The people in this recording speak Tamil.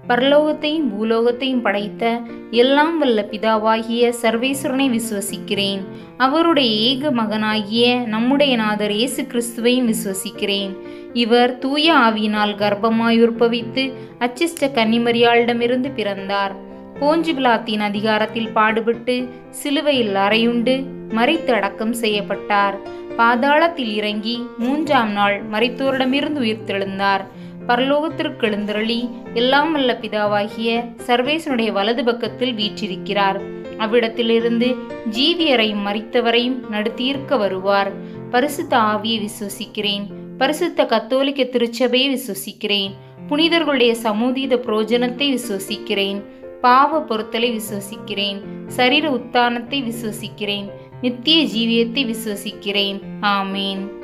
பரலோகத்தையும் பூலோகத்தையும் படைத்த எல்லாம் வல்ல பிதாவாகிய சர்வேஸ்வரனை விசுவசிக்கிறேன் அவருடைய ஏக மகனாகிய நம்முடைய நாதர் இயேசு கிறிஸ்துவையும் விசுவசிக்கிறேன் இவர் தூய ஆவியினால் கர்ப்பமாய் உற்பவித்து அச்சிஷ்ட கன்னிமரியாளிடமிருந்து பிறந்தார் போஞ்சிபிலாத்தின் அதிகாரத்தில் பாடுபட்டு சிலுவையில் அறையுண்டு மறித்து அடக்கம் செய்யப்பட்டார் பாதாளத்தில் இறங்கி மூன்றாம் நாள் மறைத்தோரிடமிருந்து உயிர்த்தெழுந்தார் பரலோகத்திற்கு எழுந்தருளி எல்லாம் வல்ல பிதாவாகிய சர்வேசனுடைய வலது பக்கத்தில் வீற்றிருக்கிறார் அவ்விடத்திலிருந்து ஜீவியரையும் மறித்தவரையும் நடுத்தீர்க்க வருவார் பரிசுத்த ஆவியை விசுவசிக்கிறேன் பரிசுத்த கத்தோலிக்க திருச்சபையை விசுவசிக்கிறேன் புனிதர்களுடைய சமூதீத புரோஜனத்தை விசுவசிக்கிறேன் பாவ பொருத்தலை விசுவசிக்கிறேன் சரீர உத்தானத்தை விசுவசிக்கிறேன் நித்திய ஜீவியத்தை விசுவசிக்கிறேன் ஆமேன்